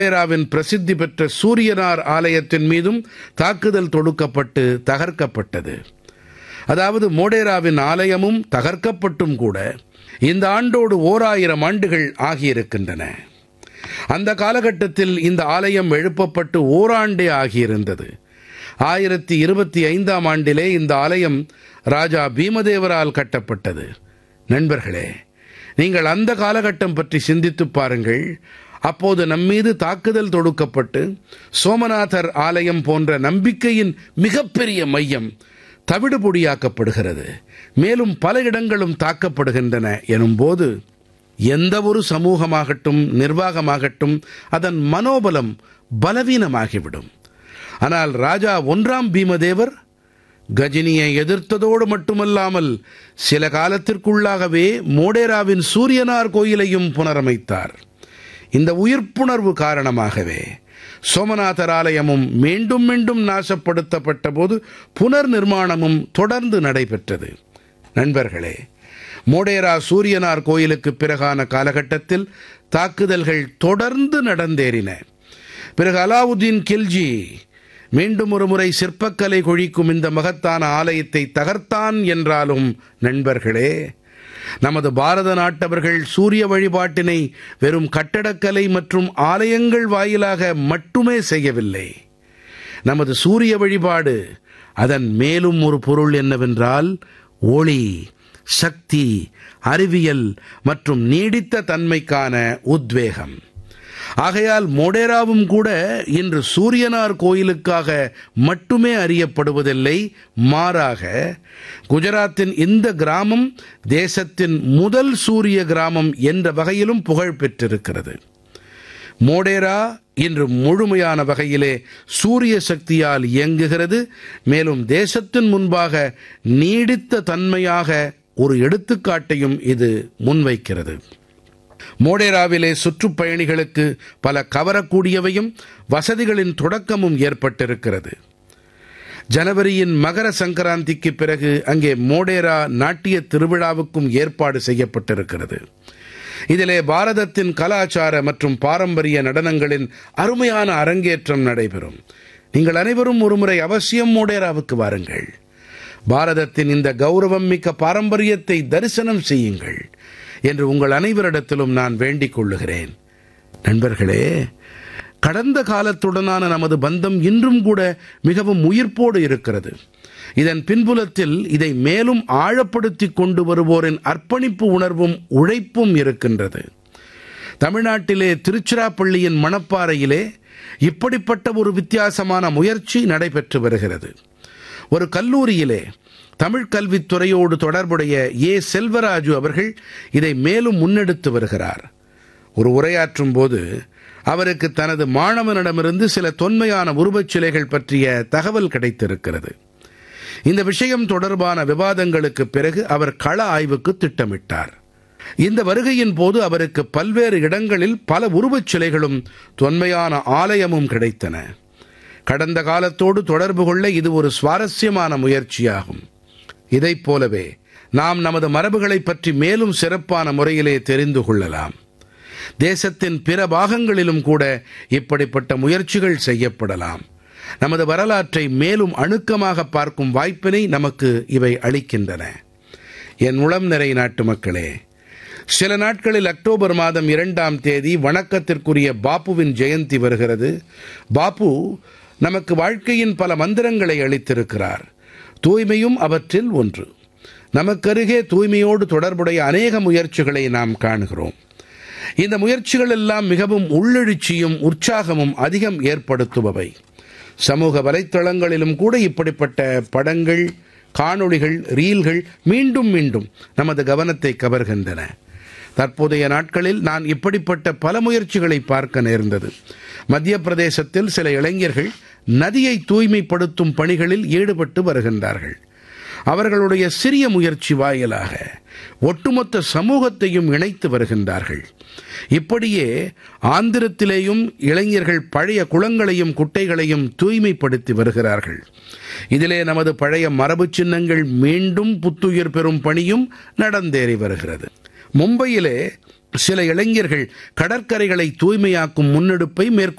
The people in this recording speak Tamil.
மோடேராவின் பிரசித்தி பெற்ற சூரியனார் ஆலயத்தின் மீதும் தாக்குதல் தொடுக்கப்பட்டு தகர்க்கப்பட்டது அதாவது மோடேராவின் ஆலயமும் தகர்க்கப்பட்டும் கூட இந்த ஆண்டோடு ஓர் ஆயிரம் ஆண்டுகள் ஆகியிருக்கின்றன அந்த காலகட்டத்தில் இந்த ஆலயம் எழுப்பப்பட்டு ஓராண்டே ஆகியிருந்தது ஆயிரத்தி இருபத்தி ஐந்தாம் ஆண்டிலே இந்த ஆலயம் ராஜா பீமதேவரால் கட்டப்பட்டது நண்பர்களே நீங்கள் அந்த காலகட்டம் பற்றி சிந்தித்துப் பாருங்கள் அப்போது நம்மீது தாக்குதல் தொடுக்கப்பட்டு சோமநாதர் ஆலயம் போன்ற நம்பிக்கையின் மிகப்பெரிய மையம் தவிடுபொடியாக்கப்படுகிறது மேலும் பல இடங்களும் தாக்கப்படுகின்றன எனும்போது எந்த ஒரு சமூகமாகட்டும் நிர்வாகமாகட்டும் அதன் மனோபலம் பலவீனமாகிவிடும் ஆனால் ராஜா ஒன்றாம் பீமதேவர் கஜினியை எதிர்த்ததோடு மட்டுமல்லாமல் சில காலத்திற்குள்ளாகவே மோடேராவின் சூரியனார் கோயிலையும் புனரமைத்தார் இந்த உயிர்ப்புணர்வு காரணமாகவே சோமநாதர் ஆலயமும் மீண்டும் மீண்டும் நாசப்படுத்தப்பட்ட போது புனர் நிர்மாணமும் தொடர்ந்து நடைபெற்றது நண்பர்களே மோடேரா சூரியனார் கோயிலுக்கு பிறகான காலகட்டத்தில் தாக்குதல்கள் தொடர்ந்து நடந்தேறின பிறகு அலாவுதீன் கில்ஜி மீண்டும் ஒரு முறை சிற்பக்கலை கொழிக்கும் இந்த மகத்தான ஆலயத்தை தகர்த்தான் என்றாலும் நண்பர்களே நமது பாரத நாட்டவர்கள் சூரிய வழிபாட்டினை வெறும் கட்டடக்கலை மற்றும் ஆலயங்கள் வாயிலாக மட்டுமே செய்யவில்லை நமது சூரிய வழிபாடு அதன் மேலும் ஒரு பொருள் என்னவென்றால் ஒளி சக்தி அறிவியல் மற்றும் நீடித்த தன்மைக்கான உத்வேகம் ஆகையால் மோடேராவும் கூட இன்று சூரியனார் கோயிலுக்காக மட்டுமே அறியப்படுவதில்லை மாறாக குஜராத்தின் இந்த கிராமம் தேசத்தின் முதல் சூரிய கிராமம் என்ற வகையிலும் புகழ் பெற்றிருக்கிறது மோடேரா இன்று முழுமையான வகையிலே சூரிய சக்தியால் இயங்குகிறது மேலும் தேசத்தின் முன்பாக நீடித்த தன்மையாக ஒரு எடுத்துக்காட்டையும் இது முன்வைக்கிறது மோடேராவிலே சுற்றுப்பயணிகளுக்கு பல கவரக்கூடியவையும் வசதிகளின் தொடக்கமும் ஏற்பட்டிருக்கிறது ஜனவரியின் மகர சங்கராந்திக்கு பிறகு அங்கே மோடேரா நாட்டிய திருவிழாவுக்கும் ஏற்பாடு செய்யப்பட்டிருக்கிறது இதிலே பாரதத்தின் கலாச்சார மற்றும் பாரம்பரிய நடனங்களின் அருமையான அரங்கேற்றம் நடைபெறும் நீங்கள் அனைவரும் ஒருமுறை அவசியம் மோடேராவுக்கு வாருங்கள் பாரதத்தின் இந்த கௌரவம் மிக்க பாரம்பரியத்தை தரிசனம் செய்யுங்கள் என்று உங்கள் அனைவரிடத்திலும் நான் வேண்டிக் கொள்ளுகிறேன் நண்பர்களே கடந்த காலத்துடனான நமது பந்தம் இன்றும் கூட மிகவும் உயிர்ப்போடு இருக்கிறது இதன் பின்புலத்தில் இதை மேலும் ஆழப்படுத்தி கொண்டு வருவோரின் அர்ப்பணிப்பு உணர்வும் உழைப்பும் இருக்கின்றது தமிழ்நாட்டிலே திருச்சிராப்பள்ளியின் மணப்பாறையிலே இப்படிப்பட்ட ஒரு வித்தியாசமான முயற்சி நடைபெற்று வருகிறது ஒரு கல்லூரியிலே தமிழ் கல்வித்துறையோடு தொடர்புடைய ஏ செல்வராஜு அவர்கள் இதை மேலும் முன்னெடுத்து வருகிறார் ஒரு உரையாற்றும் போது அவருக்கு தனது மாணவனிடமிருந்து சில தொன்மையான உருவச் சிலைகள் பற்றிய தகவல் கிடைத்திருக்கிறது இந்த விஷயம் தொடர்பான விவாதங்களுக்கு பிறகு அவர் கள ஆய்வுக்கு திட்டமிட்டார் இந்த வருகையின் போது அவருக்கு பல்வேறு இடங்களில் பல உருவச் சிலைகளும் தொன்மையான ஆலயமும் கிடைத்தன கடந்த காலத்தோடு தொடர்பு கொள்ள இது ஒரு சுவாரஸ்யமான முயற்சியாகும் இதைப் போலவே நாம் நமது மரபுகளைப் பற்றி மேலும் சிறப்பான முறையிலே தெரிந்து கொள்ளலாம் தேசத்தின் பிற பாகங்களிலும் கூட இப்படிப்பட்ட முயற்சிகள் செய்யப்படலாம் நமது வரலாற்றை மேலும் அணுக்கமாக பார்க்கும் வாய்ப்பினை நமக்கு இவை அளிக்கின்றன என் உளம் நிறை நாட்டு மக்களே சில நாட்களில் அக்டோபர் மாதம் இரண்டாம் தேதி வணக்கத்திற்குரிய பாப்புவின் ஜெயந்தி வருகிறது பாப்பு நமக்கு வாழ்க்கையின் பல மந்திரங்களை அளித்திருக்கிறார் தூய்மையும் அவற்றில் ஒன்று நமக்கருகே தூய்மையோடு தொடர்புடைய அநேக முயற்சிகளை நாம் காணுகிறோம் இந்த முயற்சிகள் எல்லாம் மிகவும் உள்ளெழுச்சியும் உற்சாகமும் அதிகம் ஏற்படுத்துபவை சமூக வலைத்தளங்களிலும் கூட இப்படிப்பட்ட படங்கள் காணொளிகள் ரீல்கள் மீண்டும் மீண்டும் நமது கவனத்தை கவர்கின்றன தற்போதைய நாட்களில் நான் இப்படிப்பட்ட பல முயற்சிகளை பார்க்க நேர்ந்தது மத்திய பிரதேசத்தில் சில இளைஞர்கள் நதியை தூய்மைப்படுத்தும் பணிகளில் ஈடுபட்டு வருகின்றார்கள் அவர்களுடைய சிறிய முயற்சி வாயிலாக ஒட்டுமொத்த சமூகத்தையும் இணைத்து வருகின்றார்கள் இப்படியே ஆந்திரத்திலேயும் இளைஞர்கள் பழைய குளங்களையும் குட்டைகளையும் தூய்மைப்படுத்தி வருகிறார்கள் இதிலே நமது பழைய மரபு சின்னங்கள் மீண்டும் புத்துயிர் பெறும் பணியும் நடந்தேறி வருகிறது மும்பையிலே சில இளைஞர்கள் கடற்கரைகளை தூய்மையாக்கும் முன்னெடுப்பை மேற்கொண்டார்கள்